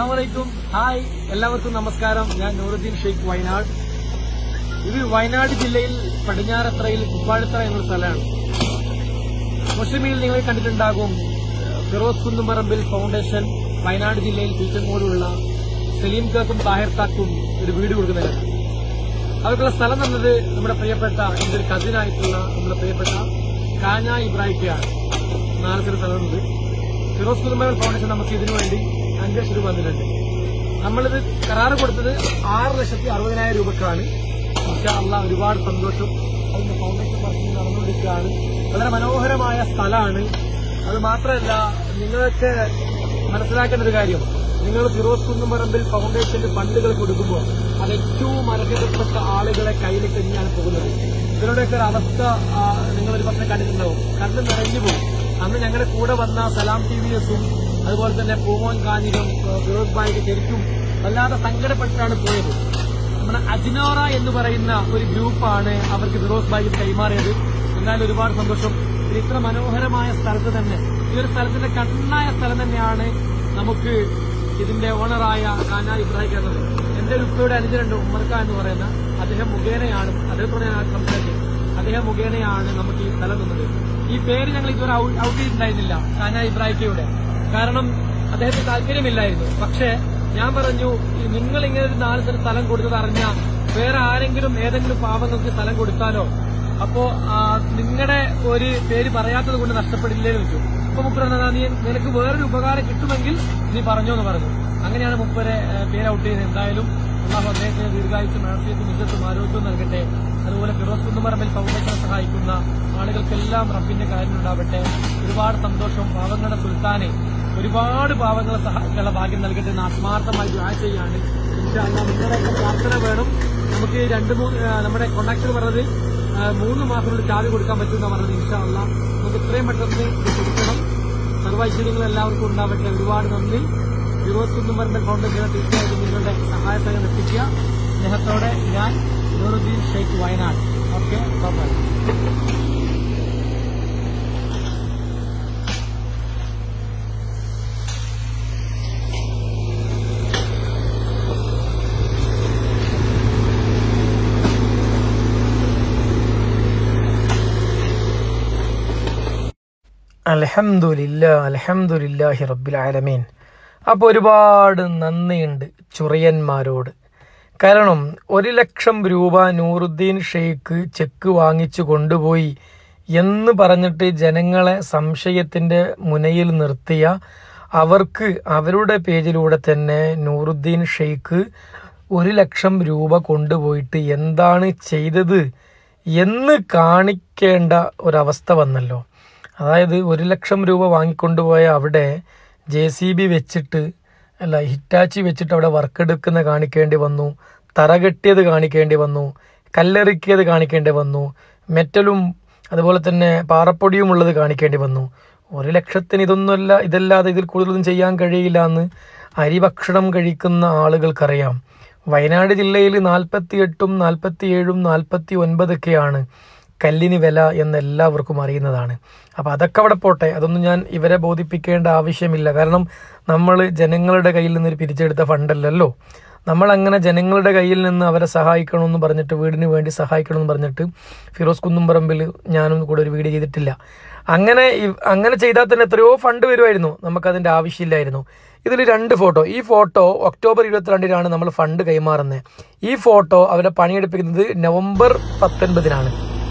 അസ്സാമലൈക്കും ഹായ് എല്ലാവർക്കും നമസ്കാരം ഞാൻ നൂറുദ്ദീൻ ഷെയ്ഖ് വയനാട് ഇത് വയനാട് ജില്ലയിൽ പടിഞ്ഞാറത്രയിൽ കുപ്പാഴത്തറ എന്നൊരു സ്ഥലമാണ് സോഷ്യൽ മീഡിയയിൽ നിങ്ങൾ കണ്ടിട്ടുണ്ടാകും ഫിറോസ് കുന്നുംപറമ്പിൽ ഫൗണ്ടേഷൻ വയനാട് ജില്ലയിൽ ടീച്ചർമോടുള്ള സലീം കാക്കും താഹിർ താക്കും ഒരു വീട് കൊടുക്കുന്നതിന് അവർക്കുള്ള സ്ഥലം തന്നത് നമ്മുടെ പ്രിയപ്പെട്ട എന്റെ ഒരു കസിനായിട്ടുള്ള നമ്മുടെ പ്രിയപ്പെട്ട കാഞ്ഞ ഇബ്രാഹിക്കയാണ് നാല് സ്ഥലം സ്ഥലം തന്നത് ഫിറോസ് കുന്നുംപറമ്പൽ ഫൗണ്ടേഷൻ നമുക്ക് ഇതിനു വേണ്ടി അഞ്ച് ലക്ഷം രൂപ തന്നിട്ടുണ്ട് നമ്മളിത് കരാറ് കൊടുത്തത് ആറ് ലക്ഷത്തി അറുപതിനായിരം രൂപക്കാണ് ഇൻഷാ അള്ളാ ഒരുപാട് സന്തോഷം അതിന്റെ ഫൗണ്ടേഷൻ വർക്ക് നടന്നുകൊണ്ടിരിക്കുകയാണ് വളരെ മനോഹരമായ സ്ഥലമാണ് അത് മാത്രമല്ല നിങ്ങൾക്ക് മനസ്സിലാക്കേണ്ട ഒരു കാര്യം നിങ്ങൾ ഫിറോസ് കുന്നുംപറമ്പിൽ ഫൗണ്ടേഷന്റെ ഫണ്ടുകൾ കൊടുക്കുമ്പോൾ അത് ഏറ്റവും അർഹതപ്പെട്ട ആളുകളെ കയ്യിൽ തന്നെയാണ് പോകുന്നത് ഇതിലൂടെയൊക്കെ ഒരു അവസ്ഥ ആ, നിങ്ങളൊരു പക്ഷേ കണ്ടിട്ടുണ്ടാവും കണ്ണ് നിറഞ്ഞു പോകും അന്ന് ഞങ്ങളുടെ കൂടെ വന്ന സലാം ടി വി എസും അതുപോലെ തന്നെ പൂമോൻ കാഞ്ഞിരും ഏഹ് ഫിറോസ് ബായിക്ക് ശരിക്കും വല്ലാതെ സങ്കടപ്പെട്ടാണ് പോയത് നമ്മുടെ അജ്നോറ എന്ന് പറയുന്ന ഒരു ഗ്രൂപ്പാണ് അവർക്ക് ഫിറോസ് ബായി കൈമാറിയത് എന്നാലും ഒരുപാട് സന്തോഷം ഇത് ഇത്ര മനോഹരമായ സ്ഥലത്ത് തന്നെ ഈ ഒരു സ്ഥലത്തിന്റെ കണ്ണായ സ്ഥലം തന്നെയാണ് നമുക്ക് ഇതിന്റെ ഓണറായ കാന ഇബ്രാഹിം എന്നത് എന്റെ ഒരു ഉപ്പയുടെ അനുജനുണ്ട് ഉമ്മർക്ക എന്ന് പറയുന്ന അദ്ദേഹം മുഖേനയാണ് അദ്ദേഹത്തോടെ ഞാൻ സംസാരിച്ചത് അദ്ദേഹം മുഖേനയാണ് നമുക്ക് ഈ സ്ഥലം തന്നത് ഈ പേര് ഞങ്ങൾ ഇതുവരെ ഔ- ഔട്ട് ചെയ്തിട്ടുണ്ടായിരുന്നില്ല കാന ഇബ്രാഹിക്കയുടെ കാരണം അദ്ദേഹത്തിന് താല്പര്യമില്ലായിരുന്നു പക്ഷേ ഞാൻ പറഞ്ഞു ഈ നിങ്ങൾ ഇങ്ങനെ ഒരു നാല് സ്ഥലം സ്ഥലം കൊടുത്തത് അറിഞ്ഞാൽ വേറെ ആരെങ്കിലും ഏതെങ്കിലും പാവങ്ങൾക്ക് സ്ഥലം കൊടുത്താലോ അപ്പോ നിങ്ങളുടെ ഒരു പേര് പറയാത്തത് കൊണ്ട് നഷ്ടപ്പെടില്ലേ എന്ന് വെച്ചു അപ്പൊ മുപ്പര നീ നിനക്ക് വേറൊരു ഉപകാരം കിട്ടുമെങ്കിൽ നീ പറഞ്ഞോ എന്ന് പറഞ്ഞു അങ്ങനെയാണ് മുപ്പരെ ഏഹ്, പേര് ഔട്ട് ചെയ്തത് എന്തായാലും അള്ളാഹു അദ്ദേഹത്തിന് ദീർഘായുസും ആഫിയത്തും ഇജ്ജത്തും ആരോഗ്യവും നൽകട്ടെ അതുപോലെ ഫിറോസ് കുന്നുമറമ്പിൽ ഫൗണ്ടേഷനെ സഹായിക്കുന്ന ആളുകൾക്കെല്ലാം റബ്ബിന്റെ കാര്യം ഉണ്ടാവട്ടെ ഒരുപാട് സന്തോഷം പാവങ്ങളുടെ സുൽത്താനെ ഒരുപാട് പാവങ്ങളെ സഹായിക്കാനുള്ള ഭാഗ്യം നൽകട്ടെ എന്ന് ആത്മാർത്ഥമായി ദുആ ചെയ്യാണ് ഇൻഷാ അല്ലാഹ് നിങ്ങളുടെയൊക്കെ പ്രാർത്ഥന വേണം നമുക്ക് രണ്ട് മൂന്ന് ആ, നമ്മുടെ കോണ്ടാക്ടർ പറഞ്ഞത് ആ, മൂന്ന് മാസത്തിനുള്ളിൽ ചാവി കൊടുക്കാൻ പറ്റുമെന്നാണ് പറഞ്ഞത് ഇൻഷാ അല്ലാഹ് നമുക്ക് ഇത്രയും പെട്ടെന്ന് ഇത് കൊടുക്കണം സർവൈശ്വര്യങ്ങൾ എല്ലാവർക്കും ഉണ്ടാവട്ടെ ഒരുപാട് നന്ദി ഫിറോസ് കുന്നുമറിന്റെ ഫൗണ്ടേഷൻ തീർച്ചയായിട്ടും നിങ്ങളുടെ സഹായ സഹകരണം എത്തിക്കുക സ്നേഹത്തോടെ ഞാൻ നൂറുദ്ദീൻ ഷെയ്ഖ് വയനാട് ഓക്കെ ബൈ അലഹമുല്ല അലഹമുല്ലാഹി റബ്ബിൽ ആലമീൻ അപ്പോൾ ഒരുപാട് നന്ദിയുണ്ട് ചുറിയന്മാരോട് കാരണം ഒരു ലക്ഷം രൂപ നൂറുദ്ദീൻ ഷെയ്ഖ് ചെക്ക് വാങ്ങിച്ചു കൊണ്ടുപോയി എന്ന് പറഞ്ഞിട്ട് ജനങ്ങളെ സംശയത്തിൻ്റെ മുനയിൽ നിർത്തിയ അവർക്ക് അവരുടെ പേജിലൂടെ തന്നെ നൂറുദ്ദീൻ ഷെയ്ഖ് ഒരു ലക്ഷം രൂപ കൊണ്ടുപോയിട്ട് എന്താണ് ചെയ്തത് എന്ന് കാണിക്കേണ്ട ഒരവസ്ഥ വന്നല്ലോ അതായത് ഒരു ലക്ഷം രൂപ വാങ്ങിക്കൊണ്ടുപോയ അവിടെ ജെ സി ബി വെച്ചിട്ട് അല്ല ഹിറ്റാച്ചി വെച്ചിട്ട് അവിടെ വർക്ക് എടുക്കുന്ന കാണിക്കേണ്ടി വന്നു തറകെട്ടിയത് കാണിക്കേണ്ടി വന്നു കല്ലെറുക്കിയത് കാണിക്കേണ്ടി വന്നു മെറ്റലും അതുപോലെ തന്നെ പാറപ്പൊടിയും ഉള്ളത് കാണിക്കേണ്ടി വന്നു ഒരു ലക്ഷത്തിന് ഇതൊന്നുമല്ല ഇതല്ലാതെ ഇതിൽ കൂടുതലൊന്നും ചെയ്യാൻ കഴിയില്ല എന്ന് അരിഭക്ഷണം കഴിക്കുന്ന ആളുകൾക്കറിയാം വയനാട് ജില്ലയിൽ നാൽപ്പത്തി എട്ടും നാൽപ്പത്തി ഏഴും നാൽപ്പത്തി ഒൻപതൊക്കെയാണ് കല്ലിന് വില എന്ന് എല്ലാവർക്കും അറിയുന്നതാണ് അപ്പോൾ അതൊക്കെ അവിടെ പോട്ടെ അതൊന്നും ഞാൻ ഇവരെ ബോധിപ്പിക്കേണ്ട ആവശ്യമില്ല കാരണം നമ്മൾ ജനങ്ങളുടെ കയ്യിൽ നിന്ന് പിരിച്ചെടുത്ത ഫണ്ടല്ലല്ലോ നമ്മൾ അങ്ങനെ ജനങ്ങളുടെ കയ്യിൽ നിന്ന് അവരെ സഹായിക്കണമെന്ന് പറഞ്ഞിട്ട് വീടിന് വേണ്ടി സഹായിക്കണമെന്ന് പറഞ്ഞിട്ട് ഫിറോസ് കുന്നുംപറമ്പിൽ ഞാനും കൂടെ ഒരു വീഡിയോ ചെയ്തിട്ടില്ല അങ്ങനെ ഇവ്- അങ്ങനെ ചെയ്താൽ തന്നെ എത്രയോ ഫണ്ട് വരുമായിരുന്നു നമുക്കതിൻ്റെ ആവശ്യമില്ലായിരുന്നു ഇതിൽ രണ്ട് ഫോട്ടോ ഈ ഫോട്ടോ ഒക്ടോബർ ഇരുപത്തിരണ്ടിനാണ് നമ്മൾ ഫണ്ട് കൈമാറുന്നത് ഈ ഫോട്ടോ അവരെ പണിയെടുപ്പിക്കുന്നത് നവംബർ പത്തൊൻപതിനാണ്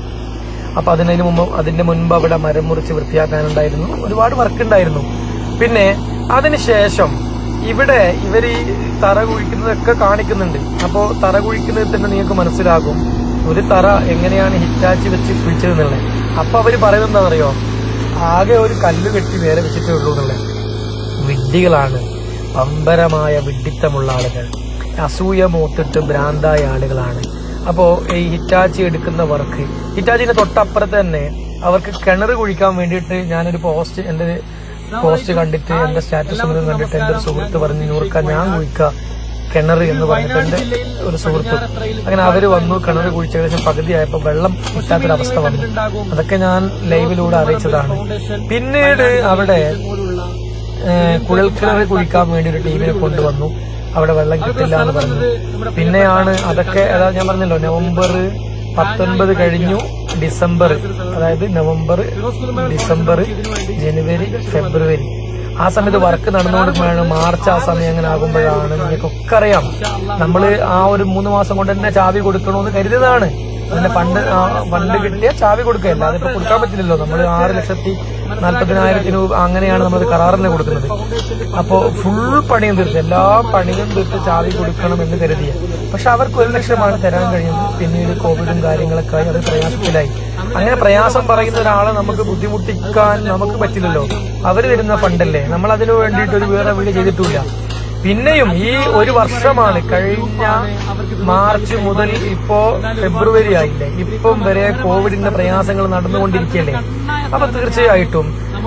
അപ്പൊ അതിനു മുമ്പ് അതിന്റെ മുൻപ് അവിടെ മരം മുറിച്ച് വൃത്തിയാക്കാനുണ്ടായിരുന്നു ഒരുപാട് വർക്ക് ഉണ്ടായിരുന്നു പിന്നെ അതിനുശേഷം ഇവിടെ ഇവർ ഈ തറ കുഴിക്കുന്നതൊക്കെ കാണിക്കുന്നുണ്ട് അപ്പോൾ തറ കുഴിക്കുന്നത് തന്നെ നിങ്ങൾക്ക് മനസ്സിലാകും ഒരു തറ എങ്ങനെയാണ് ഹിറ്റാച്ചി വെച്ച് കുഴിച്ചതെന്നുള്ളത് അപ്പൊ അവര് പറയുന്നത് എന്താണെന്നറിയോ ആകെ ഒരു കല്ല് കെട്ടി വേറെ വെച്ചിട്ടേ ഉള്ളൂ എന്നുള്ളത് വിഡ്ഢികളാണ് പമ്പരമായ വിഡ്ഢിത്തമുള്ള ആളുകൾ അസൂയ മൂത്തിട്ട് ഭ്രാന്തായ ആളുകളാണ് അപ്പോ ഈ ഹിറ്റാച്ചി എടുക്കുന്ന വർക്ക് ഹിറ്റാച്ചിന്റെ തൊട്ടപ്പുറത്ത് തന്നെ അവർക്ക് കിണർ കുഴിക്കാൻ വേണ്ടിയിട്ട് ഞാനൊരു പോസ്റ്റ് എന്റെ പോസ്റ്റ് കണ്ടിട്ട് എന്റെ സ്റ്റാറ്റസ് മുഴുവൻ കണ്ടിട്ട് എന്റെ ഒരു സുഹൃത്ത് പറഞ്ഞു നൂർക്ക ഞാൻ കുഴിക്ക കിണർ എന്ന് പറഞ്ഞിട്ട് എന്റെ ഒരു സുഹൃത്ത് അങ്ങനെ അവര് വന്നു കിണർ കുഴിച്ച് ഏകദേശം പകുതിയായപ്പോ വെള്ളം കിട്ടാത്തൊരവസ്ഥ വന്നു അതൊക്കെ ഞാൻ ലൈവിലൂടെ അറിയിച്ചതാണ് പിന്നീട് അവിടെ ഏഹ്, കുഴൽക്കിണർ കുഴിക്കാൻ വേണ്ടി ഒരു ടീമിനെ കൊണ്ടുവന്നു അവിടെ വെള്ളം കിട്ടില്ല എന്ന് പറഞ്ഞു പിന്നെയാണ് അതൊക്കെ അതാ ഞാൻ പറഞ്ഞല്ലോ നവംബർ പത്തൊൻപത് കഴിഞ്ഞു ഡിസംബർ അതായത് നവംബർ ഡിസംബർ ജനുവരി ഫെബ്രുവരി ആ സമയത്ത് വർക്ക് നടന്നുകൊണ്ടിരിക്കുമ്പോഴാണ് മാർച്ച് ആ സമയം അങ്ങനെ ആകുമ്പോഴാണ് നിങ്ങൾക്കൊക്കെ അറിയാം നമ്മൾ ആ ഒരു മൂന്ന് മാസം കൊണ്ട് തന്നെ ചാവി കൊടുക്കണമെന്ന് കരുതിയതാണ് അതിന്റെ ഫണ്ട് ആ, ഫണ്ട് കിട്ടിയ ചാവി കൊടുക്കുക അല്ലാതെ ഇപ്പൊ കൊടുക്കാൻ പറ്റില്ലല്ലോ നമ്മൾ ആറ് ലക്ഷത്തി നാൽപ്പതിനായിരത്തിന് രൂപ അങ്ങനെയാണ് നമ്മൾ കരാറിന് കൊടുക്കുന്നത് അപ്പോ ഫുൾ പണിയും തീർത്ത് എല്ലാ പണിയും തീർത്ത് ചാവി കൊടുക്കണം എന്ന് കരുതിയ പക്ഷെ അവർക്ക് ഒരു ലക്ഷമാണ് തരാൻ കഴിയുന്നത് പിന്നീട് കോവിഡും കാര്യങ്ങളൊക്കെ ആയി അത് പ്രയാസത്തിലായി അങ്ങനെ പ്രയാസം പറയുന്ന ഒരാളെ നമുക്ക് ബുദ്ധിമുട്ടിക്കാൻ നമുക്ക് പറ്റില്ലല്ലോ അവര് തരുന്ന ഫണ്ടല്ലേ നമ്മൾ അതിനു വേണ്ടിയിട്ട് ഒരു വേറെ വീട് ചെയ്തിട്ടില്ല പിന്നെയും ഈ ഒരു വർഷമാണ് കഴിഞ്ഞ മാർച്ച് മുതൽ ഇപ്പോ ഫെബ്രുവരി ആയില്ലേ ഇപ്പം വരെ കോവിഡിന്റെ പ്രയാസങ്ങൾ നടന്നുകൊണ്ടിരിക്കുകയല്ലേ അപ്പൊ തീർച്ചയായിട്ടും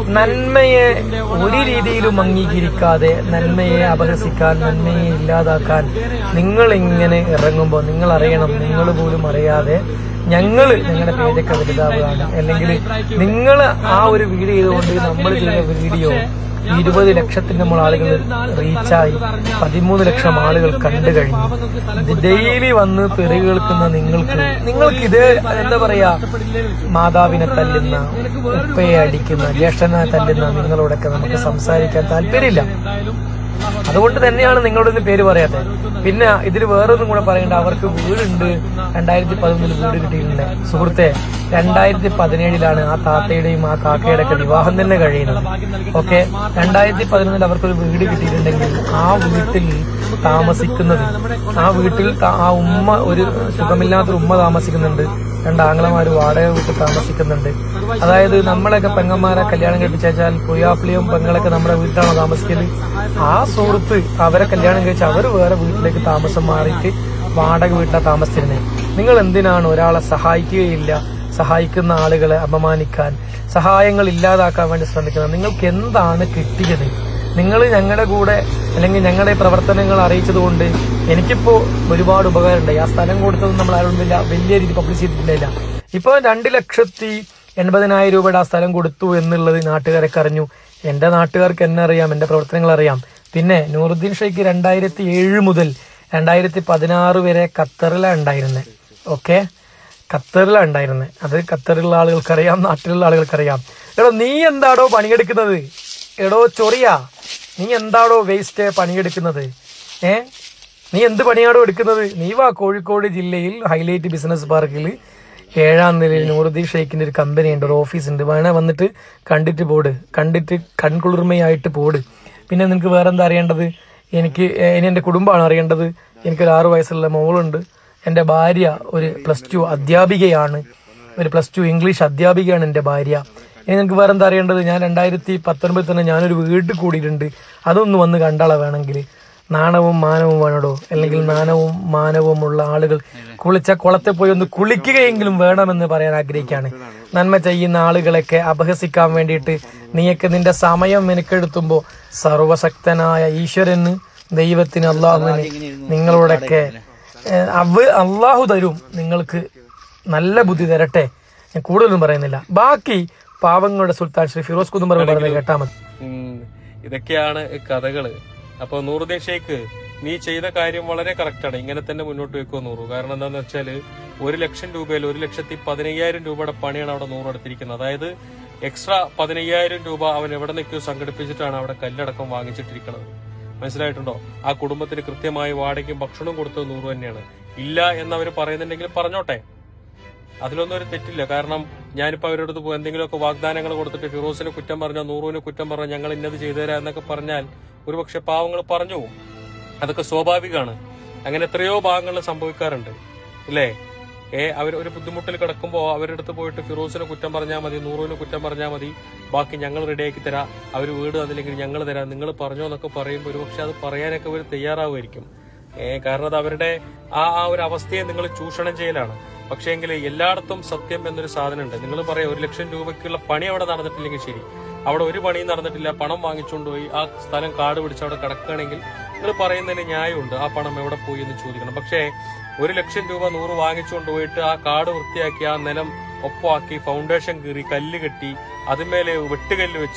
നന്മയെ ഒരു രീതിയിലും അംഗീകരിക്കാതെ നന്മയെ അപഹസിക്കാൻ നന്മയെ ഇല്ലാതാക്കാൻ നിങ്ങൾ ഇങ്ങനെ ഇറങ്ങുമ്പോൾ നിങ്ങൾ അറിയണം നിങ്ങൾ പോലും അറിയാതെ ഞങ്ങള് നിങ്ങളുടെ പേജൊക്കെ വലുതാവുകയാണ് അല്ലെങ്കിൽ നിങ്ങൾ ആ ഒരു വീഡിയോ ചെയ്തുകൊണ്ട് നമ്മൾ ചെയ്ത വീഡിയോ ഇരുപത് ലക്ഷത്തിന് നമ്മൾ ആളുകൾ റീച്ചായി പതിമൂന്ന് ലക്ഷം ആളുകൾ കണ്ടു കഴിഞ്ഞു ഇത് ഡെയിലി വന്ന് തെറി കേൾക്കുന്ന നിങ്ങൾക്ക് നിങ്ങൾക്ക് ഇത് എന്താ പറയാ മാതാവിനെ തല്ലുന്ന ഉപ്പയെ അടിക്കുന്ന ജ്യേഷ്ഠനെ തല്ലുന്ന നിങ്ങളോടൊക്കെ നമുക്ക് സംസാരിക്കാൻ താല്പര്യമില്ല അതുകൊണ്ട് തന്നെയാണ് നിങ്ങളോട് ഇന്ന് പേര് പറയാത്തത് പിന്നെ ഇതിൽ വേറൊന്നും കൂടെ പറയേണ്ട അവർക്ക് വീടുണ്ട് രണ്ടായിരത്തി പതിമൂന്നിൽ വീട് കിട്ടിയിട്ടുണ്ട് സുഹൃത്തെ രണ്ടായിരത്തി പതിനേഴിലാണ് ആ താത്തയുടെയും ആ കാക്കയുടെ ഒക്കെ വിവാഹം തന്നെ കഴിയുന്നത് ഓക്കെ രണ്ടായിരത്തി പതിനൊന്നിൽ അവർക്കൊരു വീട് കിട്ടിയിട്ടുണ്ടെങ്കിൽ ആ വീട്ടിൽ താമസിക്കുന്നത് ആ വീട്ടിൽ ത- ആ ഉമ്മ ഒരു സുഖമില്ലാത്തൊരു ഉമ്മ താമസിക്കുന്നുണ്ട് രണ്ട് ആംഗ്ലമാര് വാടക വീട്ടിൽ താമസിക്കുന്നുണ്ട് അതായത് നമ്മളൊക്കെ പെങ്ങന്മാരെ കല്യാണം കഴിപ്പിച്ചാൽ പുയ്യാപ്പിളിയും പെങ്ങളൊക്കെ നമ്മുടെ വീട്ടിലാണോ താമസിക്കല് ആ സുഹൃത്ത് അവരെ കല്യാണം കഴിച്ച് അവർ വേറെ വീട്ടിലേക്ക് താമസം മാറിയിട്ട് വാടക വീട്ടിലാണ് താമസിച്ചിരുന്നത് നിങ്ങൾ എന്തിനാണ് ഒരാളെ സഹായിക്കുകയില്ല സഹായിക്കുന്ന ആളുകളെ അപമാനിക്കാൻ സഹായങ്ങൾ ഇല്ലാതാക്കാൻ വേണ്ടി ശ്രമിക്കുന്നത് നിങ്ങൾക്ക് എന്താണ് കിട്ടിയത് നിങ്ങൾ ഞങ്ങളുടെ കൂടെ അല്ലെങ്കിൽ ഞങ്ങളുടെ പ്രവർത്തനങ്ങൾ അറിയിച്ചതുകൊണ്ട് എനിക്കിപ്പോ ഒരുപാട് ഉപകാരമുണ്ടായി ആ സ്ഥലം കൊടുത്തത് നമ്മൾ ആരും വലിയ വലിയ രീതി പബ്ലിസിറ്റി ഇല്ല ഇപ്പൊ രണ്ട് ലക്ഷത്തി എൺപതിനായിരം രൂപയുടെ ആ സ്ഥലം കൊടുത്തു എന്നുള്ളത് നാട്ടുകാരൊക്കെ അറിഞ്ഞു എന്റെ നാട്ടുകാർക്ക് എന്നെ അറിയാം എന്റെ പ്രവർത്തനങ്ങൾ അറിയാം പിന്നെ നൂറുദ്ദീൻ ഷെയ്ഖ് രണ്ടായിരത്തി ഏഴ് മുതൽ രണ്ടായിരത്തി പതിനാറ് വരെ ഖത്തറിലാണ് ഉണ്ടായിരുന്നത് ഓക്കെ ഖത്തറിലാണ് ഉണ്ടായിരുന്നത് അത് ഖത്തറിലുള്ള ആളുകൾക്കറിയാം നാട്ടിലുള്ള ആളുകൾക്കറിയാം എടോ നീ എന്താടോ പണിയെടുക്കുന്നത് എടോ ചൊറിയാ നീ എന്താടോ വേസ്റ്റ് പണിയെടുക്കുന്നത് ഏ നീ എന്ത് പണിയാടോ എടുക്കുന്നത് നീ വാ കോഴിക്കോട് ജില്ലയിൽ ഹൈലൈറ്റ് ബിസിനസ് പാർക്കിൽ ഏഴാം നിലയിൽ നൂറുദ്ദീൻ ഷെയ്ഖിന്റെ ഒരു കമ്പനി ഉണ്ട് ഒരു ഓഫീസ് ഉണ്ട് വേണേ വന്നിട്ട് കണ്ടിട്ട് പോട് കണ്ടിട്ട് കൺകുളിർമയായിട്ട് പോട് പിന്നെ നിനക്ക് വേറെ എന്താ അറിയേണ്ടത് എനിക്ക് ഏ, ഇനി എന്റെ കുടുംബമാണ് അറിയേണ്ടത് എനിക്കൊരു ആറു വയസ്സുള്ള മോളുണ്ട് എന്റെ ഭാര്യ ഒരു പ്ലസ് ടു അധ്യാപികയാണ് ഒരു പ്ലസ് ടു ഇംഗ്ലീഷ് അധ്യാപികയാണ് എന്റെ ഭാര്യ ഇനി നിങ്ങൾക്ക് വേറെ എന്താ അറിയേണ്ടത് ഞാൻ രണ്ടായിരത്തി പത്തൊൻപതിൽ തന്നെ ഞാനൊരു വീട്ടിൽ കൂടിയിട്ടുണ്ട് അതൊന്ന് വന്ന് കണ്ടാളെ വേണമെങ്കിൽ നാണവും മാനവും വേണടോ അല്ലെങ്കിൽ നാണവും മാനവും ഉള്ള ആളുകൾ കുളിച്ച കുളത്തെ പോയി ഒന്ന് കുളിക്കുകയെങ്കിലും വേണമെന്ന് പറയാൻ ആഗ്രഹിക്കുകയാണ് നന്മ ചെയ്യുന്ന ആളുകളൊക്കെ അപഹസിക്കാൻ വേണ്ടിയിട്ട് നീയൊക്കെ നിന്റെ സമയം മെനക്കെടുത്തുമ്പോ സർവശക്തനായ ഈശ്വരന് ദൈവത്തിന് അള്ളാഹുവിന് നിങ്ങളോടൊക്കെ ഏഹ്, അവ അള്ളാഹു തരും നിങ്ങൾക്ക് നല്ല ബുദ്ധി തരട്ടെ ഞാൻ കൂടുതലൊന്നും പറയുന്നില്ല ബാക്കി പാവങ്ങളുടെ സുൽത്താൻ ശ്രീ ഫിറോസ് കുന്നുംബർ പറയുന്നത് കേട്ടാ മതി ഉം. ഇതൊക്കെയാണ് കഥകള് അപ്പൊ നൂറുദ്ദീൻ ഷെയ്ഖ് നീ ചെയ്ത കാര്യം വളരെ കറക്റ്റ് ആണ് ഇങ്ങനെ തന്നെ മുന്നോട്ട് വെക്കുമോ നൂറ് കാരണം എന്താന്ന് വെച്ചാല് ഒരു ലക്ഷം രൂപയിൽ ഒരു ലക്ഷത്തി പതിനയ്യായിരം രൂപയുടെ പണിയാണ് അവിടെ നൂറ് എടുത്തിരിക്കുന്നത് അതായത് എക്സ്ട്രാ പതിനയ്യായിരം രൂപ അവൻ എവിടെ നിൽക്കോ സംഘടിപ്പിച്ചിട്ടാണ് അവിടെ കല്ലടക്കം വാങ്ങിച്ചിട്ടിരിക്കുന്നത് മനസ്സിലായിട്ടുണ്ടോ ആ കുടുംബത്തിന് കൃത്യമായി വാടകയും ഭക്ഷണവും കൊടുത്തത് നൂറ് തന്നെയാണ് ഇല്ല എന്നവർ പറയുന്നുണ്ടെങ്കിൽ പറഞ്ഞോട്ടെ അതിലൊന്നും ഒരു തെറ്റില്ല കാരണം ഞാനിപ്പോ അവരുടെ അടുത്ത് പോയി എന്തെങ്കിലുമൊക്കെ വാഗ്ദാനങ്ങൾ കൊടുത്തിട്ട് ഫിറോസിന് കുറ്റം പറഞ്ഞാൽ നൂറുവിന് കുറ്റം പറഞ്ഞാൽ ഞങ്ങൾ ഇന്നത് ചെയ്തു തരാം എന്നൊക്കെ പറഞ്ഞാൽ ഒരുപക്ഷെ പാവങ്ങൾ പറഞ്ഞു പോകും അതൊക്കെ സ്വാഭാവികമാണ് അങ്ങനെ എത്രയോ ഭാഗങ്ങളിൽ സംഭവിക്കാറുണ്ട് ഇല്ലേ ഏ അവർ ഒരു ബുദ്ധിമുട്ടിൽ കിടക്കുമ്പോൾ അവരുടെ അടുത്ത് പോയിട്ട് ഫിറോസിന് കുറ്റം പറഞ്ഞാൽ മതി നൂറുവിന് കുറ്റം പറഞ്ഞാൽ മതി ബാക്കി ഞങ്ങൾ റെഡിയാക്കി തരാം അവർ വീട് തന്നില്ലെങ്കിൽ ഞങ്ങൾ തരാം നിങ്ങൾ പറഞ്ഞോ എന്നൊക്കെ പറയുമ്പോൾ ഒരുപക്ഷെ അത് പറയാനൊക്കെ അവർ തയ്യാറാവുമായിരിക്കും ഏ കാരണം അത് അവരുടെ ആ ആ ഒരു അവസ്ഥയെ നിങ്ങൾ ചൂഷണം ചെയ്യലാണ് പക്ഷേങ്കിൽ എല്ലായിടത്തും സത്യം എന്നൊരു സാധനമുണ്ട് നിങ്ങൾ പറയാം ഒരു ലക്ഷം രൂപയ്ക്കുള്ള പണി അവിടെ നടന്നിട്ടില്ലെങ്കിൽ ശരി അവിടെ ഒരു പണിയും നടന്നിട്ടില്ല പണം വാങ്ങിച്ചുകൊണ്ട് പോയി ആ സ്ഥലം കാട് പിടിച്ച് അവിടെ കിടക്കുകയാണെങ്കിൽ നിങ്ങൾ പറയുന്നതിന് ന്യായമുണ്ട് ആ പണം എവിടെ പോയി എന്ന് ചോദിക്കണം പക്ഷേ ഒരു ലക്ഷം രൂപ നൂറ് വാങ്ങിച്ചുകൊണ്ട് പോയിട്ട് ആ കാട് വൃത്തിയാക്കി ആ നിലം ഒപ്പമാക്കി ഫൗണ്ടേഷൻ കീറി കല്ല് കെട്ടി അതിന്മേലെ വെട്ടുകല്ല് വെച്ച്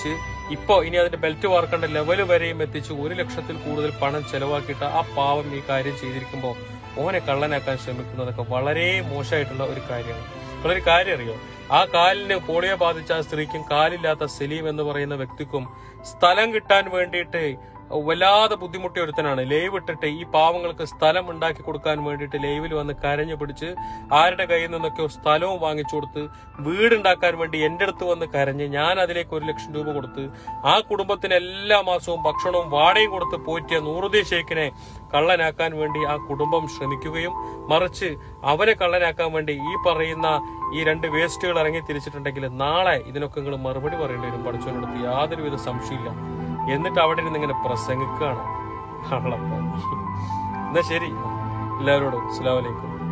ഇപ്പോ ഇനി അതിന്റെ ബെൽറ്റ് വാർക്കേണ്ട ലെവൽ വരെയും എത്തിച്ച് ഒരു ലക്ഷത്തിൽ കൂടുതൽ പണം ചെലവാക്കിയിട്ട് ആ പാവം ഈ കാര്യം ചെയ്തിരിക്കുമ്പോൾ ഓനെ കള്ളനാക്കാൻ ശ്രമിക്കുന്നതൊക്കെ വളരെ മോശമായിട്ടുള്ള ഒരു കാര്യമാണ് നിങ്ങളൊരു കാര്യം അറിയോ ആ കാലിന് പോളിയോ ബാധിച്ച ആ സ്ത്രീക്കും കാലില്ലാത്ത സലീം എന്ന് പറയുന്ന വ്യക്തിക്കും സ്ഥലം കിട്ടാൻ വേണ്ടിയിട്ട് വല്ലാതെ ബുദ്ധിമുട്ടിയ ഒരുത്തനാണ് ലൈവ് ഇട്ടിട്ട് ഈ പാവങ്ങൾക്ക് സ്ഥലം ഉണ്ടാക്കി കൊടുക്കാൻ വേണ്ടിയിട്ട് ലൈവിൽ വന്ന് കരഞ്ഞു പിടിച്ച് ആരുടെ കയ്യിൽ നിന്നൊക്കെയോ സ്ഥലവും വാങ്ങിച്ചു കൊടുത്ത് വീടുണ്ടാക്കാൻ വേണ്ടി എന്റെ അടുത്ത് വന്ന് കരഞ്ഞ് ഞാൻ അതിലേക്ക് ഒരു ലക്ഷം രൂപ കൊടുത്ത് ആ കുടുംബത്തിന് എല്ലാ മാസവും ഭക്ഷണവും വാടകയും കൊടുത്ത് പോറ്റിയ നൂറുദ്ദീൻ ഷെയ്ഖിനെ കള്ളനാക്കാൻ വേണ്ടി ആ കുടുംബം ശ്രമിക്കുകയും മറിച്ച് അവരെ കള്ളനാക്കാൻ വേണ്ടി ഈ പറയുന്ന ഈ രണ്ട് വേസ്റ്റുകൾ ഇറങ്ങി തിരിച്ചിട്ടുണ്ടെങ്കിൽ നാളെ ഇതിനൊക്കെ നിങ്ങൾ മറുപടി പറയേണ്ടി വരും പഠിച്ചവനടുത്ത് യാതൊരുവിധ സംശയമില്ല എന്നിട്ട് അവിടെ ഇരുന്ന് ഇങ്ങനെ പ്രസംഗിക്കുകയാണ് ആളപ്പം എന്നാ ശരി എല്ലാവരോടും അസ്സലാമു അലൈക്കും